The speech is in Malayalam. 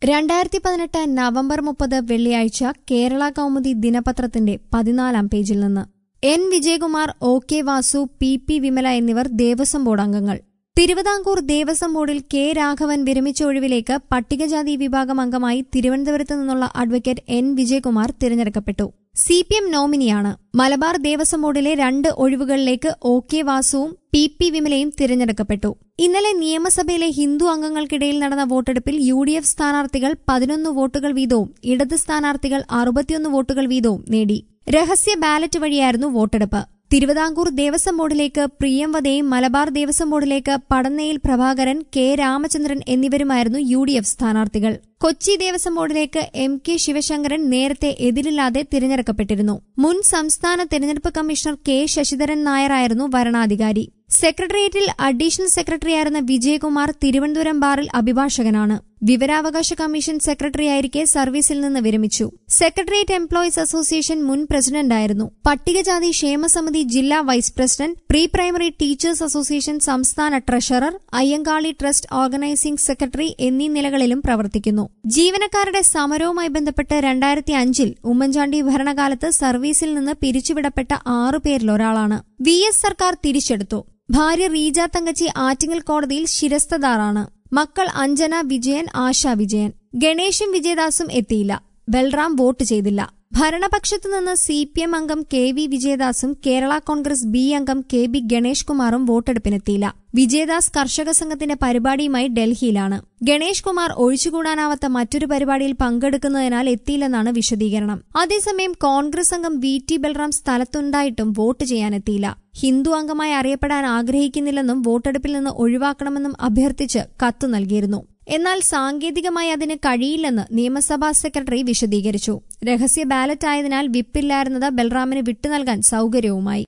രണ്ടായിരത്തി പതിനെട്ട് നവംബർ മുപ്പത് വെള്ളിയാഴ്ച കേരള കൗമുദി ദിനപത്രത്തിന്റെ പതിനാലാം പേജിൽ നിന്ന് N Vijayakumar O K Vasu P P Vimala എന്നിവർ ദേവസ്വം ബോർഡ് അംഗങ്ങൾ തിരുവിതാംകൂർ ദേവസ്വം ബോർഡിൽ കെ രാഘവൻ വിരമിച്ച ഒഴിവിലേക്ക് പട്ടികജാതി വിഭാഗം അംഗമായി തിരുവനന്തപുരത്ത് നിന്നുള്ള അഡ്വക്കേറ്റ് എൻ വിജയകുമാർ തിരഞ്ഞെടുക്കപ്പെട്ടു സി പി എം നോമിനിയാണ് മലബാർ ദേവസ്വം ബോർഡിലെ രണ്ട് ഒഴിവുകളിലേക്ക് ഒ കെ വാസുവും പി പി വിമലയും തിരഞ്ഞെടുക്കപ്പെട്ടു ഇന്നലെ നിയമസഭയിലെ ഹിന്ദു അംഗങ്ങൾക്കിടയിൽ നടന്ന വോട്ടെടുപ്പിൽ യു ഡി എഫ് സ്ഥാനാർത്ഥികൾ പതിനൊന്ന് വോട്ടുകൾ വീതവും ഇടത് സ്ഥാനാർത്ഥികൾ അറുപത്തിയൊന്ന് വോട്ടുകൾ വീതവും നേടി രഹസ്യ ബാലറ്റ് വഴിയായിരുന്നു വോട്ടെടുപ്പ് തിരുവിതാംകൂർ ദേവസ്വം ബോർഡിലേക്ക് പ്രിയംവദയും മലബാർ ദേവസ്വം ബോർഡിലേക്ക് പടന്നയിൽ പ്രഭാകരൻ കെ രാമചന്ദ്രൻ എന്നിവരുമായിരുന്നു യു ഡി എഫ് സ്ഥാനാർത്ഥികൾ കൊച്ചി ദേവസ്വം ബോർഡിലേക്ക് എം കെ ശിവശങ്കരൻ നേരത്തെ എതിരില്ലാതെ തിരഞ്ഞെടുക്കപ്പെട്ടിരുന്നു മുൻ സംസ്ഥാന തെരഞ്ഞെടുപ്പ് കമ്മീഷണർ കെ ശശിധരൻ നായരായിരുന്നു വരണാധികാരി സെക്രട്ടേറിയറ്റിൽ അഡീഷണൽ സെക്രട്ടറിയായിരുന്ന വിജയകുമാർ തിരുവനന്തപുരം ബാറിൽ അഭിഭാഷകനാണ് വിവരാവകാശ കമ്മീഷൻ സെക്രട്ടറിയായിരിക്കെ സർവീസിൽ നിന്ന് വിരമിച്ചു സെക്രട്ടേറിയറ്റ് എംപ്ലോയീസ് അസോസിയേഷൻ മുൻ പ്രസിഡന്റായിരുന്നു പട്ടികജാതി ക്ഷേമസമിതി ജില്ലാ vice president pre primary teachers association സംസ്ഥാന treasurer Ayyankali trust organising secretary എന്നീ നിലകളിലും പ്രവർത്തിക്കുന്നു ജീവനക്കാരുടെ സമരവുമായി ബന്ധപ്പെട്ട് രണ്ടായിരത്തി അഞ്ചിൽ ഉമ്മൻചാണ്ടി ഭരണകാലത്ത് സർവീസിൽ നിന്ന് പിരിച്ചുവിടപ്പെട്ട ആറുപേരിൽ ഒരാളാണ് വി എസ് സർക്കാർ തിരിച്ചെടുത്തു ഭാര്യ റീജ തങ്കച്ചി ആറ്റിങ്ങൽ കോടതിയിൽ ശിരസ്തദാറാണ് മക്കൾ അഞ്ജന വിജയൻ ആശ വിജയൻ ഗണേഷും വിജയദാസും എത്തിയില്ല ബൽറാം വോട്ട് ചെയ്തില്ല ഭരണപക്ഷത്തു നിന്ന് സി പി എം അംഗം കെ വി വിജയദാസും കേരള കോൺഗ്രസ് ബി അംഗം കെ ബി ഗണേഷ് കുമാറും വോട്ടെടുപ്പിനെത്തിയില്ല വിജയദാസ് കർഷക സംഘത്തിന്റെ പരിപാടിയുമായി ഡൽഹിയിലാണ് ഗണേഷ് കുമാർ ഒഴിച്ചുകൂടാനാവാത്ത മറ്റൊരു പരിപാടിയിൽ പങ്കെടുക്കുന്നതിനാൽ എത്തിയില്ലെന്നാണ് വിശദീകരണം അതേസമയം കോൺഗ്രസ് അംഗം വി ടി ബൽറാം സ്ഥലത്തുണ്ടായിട്ടും വോട്ട് ചെയ്യാനെത്തിയില്ല ഹിന്ദു അംഗമായി അറിയപ്പെടാൻ ആഗ്രഹിക്കുന്നില്ലെന്നും വോട്ടെടുപ്പിൽ നിന്ന് ഒഴിവാക്കണമെന്നും അഭ്യർത്ഥിച്ച് കത്ത് നൽകിയിരുന്നു എന്നാൽ സാങ്കേതികമായി അതിന് കഴിയില്ലെന്ന് നിയമസഭാ സെക്രട്ടറി വിശദീകരിച്ചു രഹസ്യ ബാലറ്റ് ആയതിനാൽ വിപ്പില്ലായിരുന്നത് ബൽറാമിന് വിട്ടുനൽകാൻ സൌകര്യവുമായി